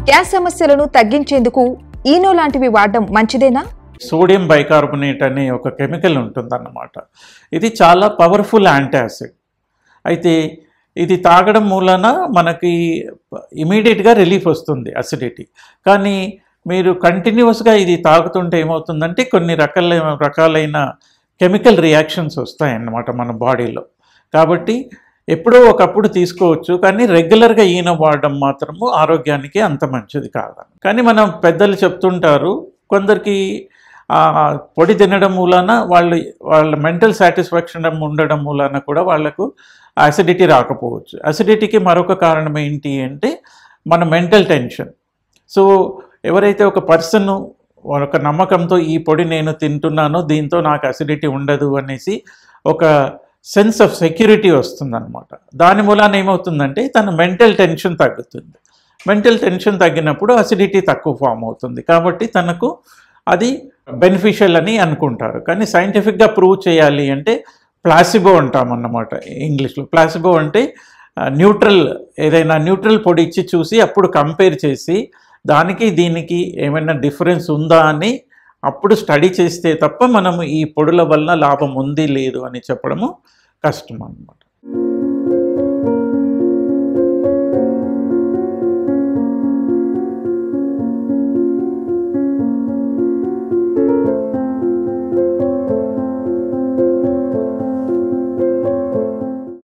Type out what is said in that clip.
gas సమస్యలను తగ్గించేందుకు Eno లాంటివి వాడడం మంచిదేనా సోడియం బైకార్బోనేట్ అనే ఒక కెమికల్ ఉంటుందన్నమాట ఇది చాలా పవర్ఫుల్ యాంటాసిడ్ అయితే ఇది తాగడం మూలన మనకి ఇమీడియట్గా రిలీఫ్ వస్తుంది అసిడిటీ కానీ మీరు కంటిన్యూస్గా ఇది తాగుతుంటే ఏమవుతుందంటే కొన్ని రకాల రకాలైన కెమికల్ రియాక్షన్స్ వస్తాయన్నమాట మన బాడీలో కాబట్టి ఎప్పుడో ఒకప్పుడు తీసుకోవచ్చు కానీ రెగ్యులర్గా ఈయన వాడడం మాత్రము ఆరోగ్యానికి అంత మంచిది కాదని కానీ మనం పెద్దలు చెప్తుంటారు కొందరికి ఆ పొడి తినడం మూలాన వాళ్ళు వాళ్ళ మెంటల్ సాటిస్ఫాక్షన్ ఉండడం మూలాన కూడా వాళ్ళకు అసిడిటీ రాకపోవచ్చు అసిడిటీకి మరొక కారణం ఏంటి అంటే మన మెంటల్ టెన్షన్ సో ఎవరైతే ఒక పర్సన్ ఒక నమ్మకంతో ఈ పొడి నేను తింటున్నానో దీంతో నాకు అసిడిటీ ఉండదు అనేసి ఒక సెన్స్ ఆఫ్ సెక్యూరిటీ వస్తుందన్నమాట దాని మూలాన ఏమవుతుందంటే తన మెంటల్ టెన్షన్ తగ్గుతుంది మెంటల్ టెన్షన్ తగ్గినప్పుడు అసిడిటీ తక్కువ ఫామ్ అవుతుంది కాబట్టి తనకు అది బెనిఫిషియల్ అని అనుకుంటారు కానీ సైంటిఫిక్గా ప్రూవ్ చేయాలి అంటే ప్లాసిబో అంటామన్నమాట ఇంగ్లీష్లో ప్లాసిబో అంటే న్యూట్రల్ ఏదైనా న్యూట్రల్ పొడి ఇచ్చి చూసి అప్పుడు కంపేర్ చేసి దానికి దీనికి ఏమైనా డిఫరెన్స్ ఉందా అని అప్పుడు స్టడీ చేస్తే తప్ప మనము ఈ పొడుల వలన లాభం ఉంది లేదు అని చెప్పడము కష్టం అన్నమాట